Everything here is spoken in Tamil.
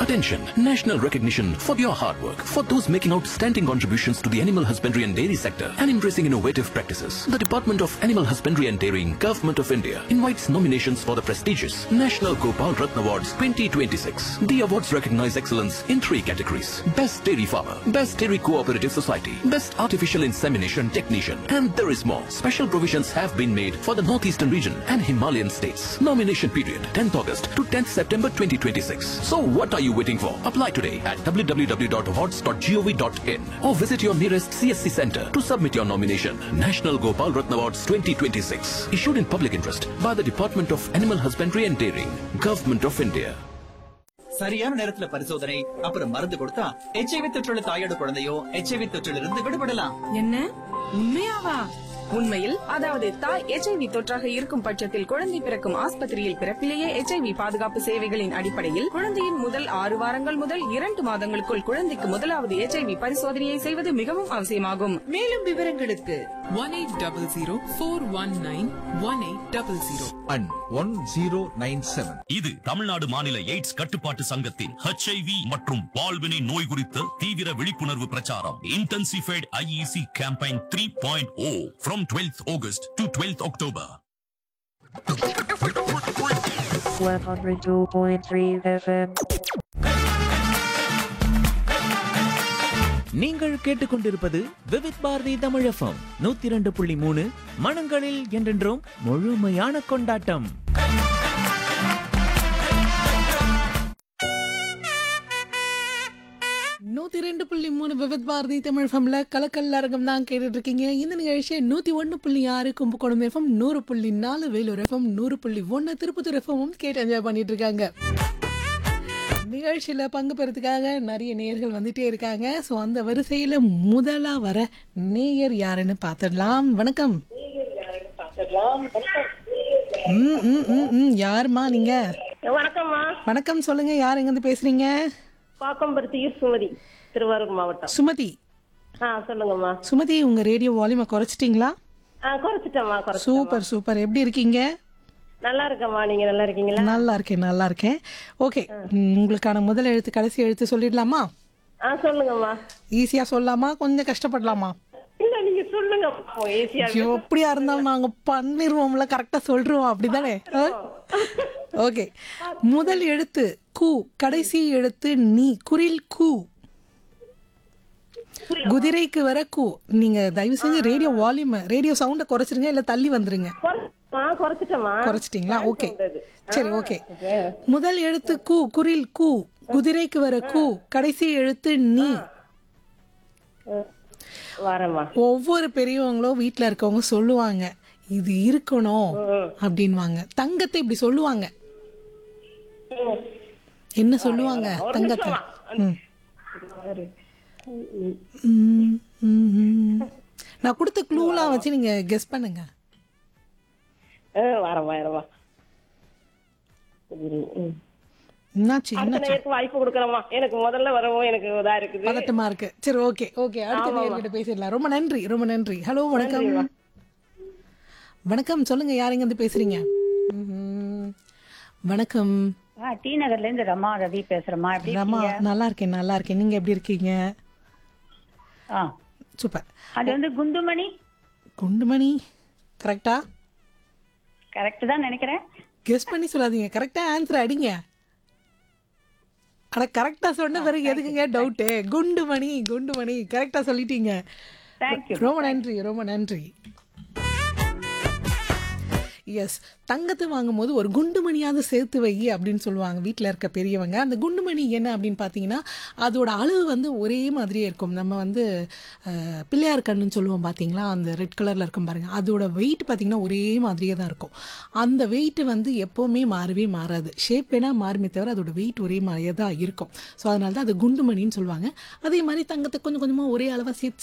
Attention! National recognition for your hard work, for those making outstanding contributions to the animal husbandry and dairy sector and embracing innovative practices. The Department of Animal Husbandry and Dairying, Government of India invites nominations for the prestigious National Gopal Ratna Awards 2026. The awards recognize excellence in three categories. Best Dairy Farmer, Best Dairy Cooperative Society, Best Artificial Insemination Technician, and there is more. Special provisions have been made for the Northeastern region and Himalayan states. Nomination period 10th August to 10th September 2026. So what are you waiting for? Apply today at www.awards.gov.in or visit your nearest CSC center to submit your nomination. National Gopal Ratna Awards 2026. Issued in public interest by the Department of Animal Husbandry and Dairying, Government of India. சரியான நேரத்துல பரிசோதனை அப்புறம் மருந்து கொடுத்தா எச்ஐவி தொற்றுள்ள தாயோட குழந்தையோ எச்ஐவி தொற்றிலிருந்து விடுபடலாம் என்ன உண்மையாவா உண்மையில் அதாவது தாய் எச்ஐவி தொற்றாக இருக்கும் பட்சத்தில் குழந்தை பிறக்கும் ஆஸ்பத்திரியில் பிறப்பிலேயே எச்ஐவி பாதுகாப்பு சேவைகளின் அடிப்படையில் குழந்தையின் முதல் ஆறு வாரங்கள் முதல் இரண்டு மாதங்களுக்குள் குழந்தைக்கு முதலாவது எச்ஐவி பரிசோதனையை செய்வது மிகவும் அவசியமாகும் மேலும் விவரங்களுக்கு one eight double zero four one nine one eight double zero and one zero nine seven இது தமிழ்நாடு மாநில எய்ட்ஸ் கட்டுப்பாட்டு சங்கத்தின் ஹெச்ஐவி மற்றும் பால்வினை நோய் குறித்த தீவிர விழிப்புணர்வு பிரச்சாரம் intensified IEC campaign three point O from twelfth August to twelfth October 102.3 FM. நீங்கள் கேட்டுக்கொண்டிருப்பது விவித் பாரதி தமிழ் எஃப்எம் நூத்தி இரண்டு புள்ளி மூணு மனங்களில் என்றென்றும் முழுமையான கொண்டாட்டம் நூத்தி ரெண்டு புள்ளி மூணு விவித் பாரதி தமிழ் ஃபம்ல கலக்கல் அரங்கம் தான் கேட்டுட்டு இருக்கீங்க இந்த நிகழ்ச்சியை நூத்தி ஒன்று புள்ளி ஆறு கும்பகோணம் எஃப்எம் நூறு புள்ளி நாலு வேலூர் எஃப்எம் நூறு புள்ளி ஒன்று திருப்பத்தூர் எஃப்எம் கேட்டு என்ஜாய் பண்ணிட்டு இருக்காங்க நிகழ்ச்சியில் பங்கு பெறதுக்காக நிறைய நேயர்கள் வந்துட்டே இருக்காங்க ஸோ அந்த வரிசையில் முதலா வர நேயர் யாருன்னு பார்த்துடலாம் வணக்கம் ம் ம் ம் ம் யாருமா நீங்க வணக்கம்மா வணக்கம் சொல்லுங்க யார் எங்கேருந்து பேசுறீங்க பாக்கம்பருத்தியூர் சுமதி திருவாரூர் மாவட்டம் சுமதி ஆ சொல்லுங்கம்மா சுமதி உங்க ரேடியோ வால்யூமை குறைச்சிட்டீங்களா ஆ குறைச்சிட்டேம்மா குறைச்சி சூப்பர் சூப்பர் எப்படி இருக்கீங்க நல்லா இருக்கம்மா நீங்க நல்லா இருக்கீங்களா நல்லா இருக்கேன் நல்லா இருக்கேன் ஓகே உங்களுக்கான முதல் எழுத்து கடைசி எழுத்து சொல்லிடலாமா ஆ சொல்லுங்கம்மா ஈஸியா சொல்லலாமா கொஞ்சம் கஷ்டப்படலாமா இல்ல நீங்க சொல்லுங்க ஈஸியா எப்படியா இருந்தாலும் நாங்க பண்ணிருவோம்ல கரெக்டா சொல்றோம் அப்படிதானே ஓகே முதல் எழுத்து கு கடைசி எழுத்து நீ குரில் கு குதிரைக்கு வர கு நீங்க தயவு செஞ்சு ரேடியோ வால்யூம் ரேடியோ சவுண்ட குறைச்சிருங்க இல்ல தள்ளி வந்துருங்க குறைச்சிட்டமா குறைச்சிட்டீங்களா ஓகே சரி ஓகே முதல் எழுத்து கு குரில் கு குதிரைக்கு வர கு கடைசி எழுத்து நீ வரேம்மா ஒவ்வொரு பெரியவங்களும் வீட்ல இருக்கவங்க சொல்லுவாங்க இது இருக்கணும் அப்படின்வாங்க தங்கத்தை இப்படி சொல்லுவாங்க என்ன சொல்லுவாங்க தங்கத்தை ம். ம், ம், ம். நான் கொடுத்த க்ளூலாம் வச்சு நீங்க கெஸ் பண்ணுங்க ஆ, வரேன் வரேம்மா ம். என்னாச்சு அடுத்த என்னாச்சு நேருக்கு வாய்ப்பு கொடுக்குறேம்மா எனக்கு முதல்ல வரவும் எனக்கு இதா இருக்குது பதட்டமா இருக்கு சரி ஓகே ஓகே அடுத்த நேர்கிட்ட பேசிடலாம் ரொம்ப நன்றி ரொம்ப நன்றி ஹலோ வணக்கம் வணக்கம் சொல்லுங்க யார் எங்க இருந்து பேசுறீங்க ம்ஹும். வணக்கம் ஆ, டி நகர்ல இருந்து ரமா ரவி பேசுறேம்மா எப்படி ரமா இருக்கீங்க? நல்லா இருக்கேன் நல்லா இருக்கேன் நீங்க எப்படி இருக்கீங்க ஆ சூப்பர் அது வந்து குண்டுமணி குண்டுமணி கரெக்டா கரெக்ட் தான் நினைக்கிறேன் கெஸ் பண்ணி சொல்லாதீங்க கரெக்டா ஆன்சர் அடிங்க அட கரெக்டா சொன்ன பிறகு எதுக்குங்க டவுட்டு குண்டுமணி குண்டுமணி கரெக்டா சொல்லிட்டீங்க தேங்க்யூ ரொம்ப நன்றி ரொம்ப நன்றி எஸ் தங்கத்தை வாங்கும்போது ஒரு குண்டுமணியாவது சேர்த்து வை அப்படின்னு சொல்லுவாங்க வீட்டில் இருக்க பெரியவங்க அந்த குண்டுமணி என்ன அப்படின்னு பார்த்தீங்கன்னா அதோட அளவு வந்து ஒரே மாதிரியே இருக்கும் நம்ம வந்து அஹ், பிள்ளையார் கண்ணுன்னு சொல்லுவோம் பார்த்தீங்களா அந்த ரெட் கலரில் இருக்கும் பாருங்க அதோட வெயிட் பார்த்தீங்கன்னா ஒரே மாதிரியே தான் இருக்கும் அந்த வெயிட் வந்து எப்போவுமே மாறவே மாறாது ஷேப் வேணால் மாறுமே தவிர அதோட வெயிட் ஒரே மாதிரியே தான் இருக்கும் ஸோ அதனால தான் அது குண்டுமணின்னு சொல்லுவாங்க அதே மாதிரி தங்கத்தை கொஞ்சம் கொஞ்சமாக ஒரே அளவாக சேர்த்து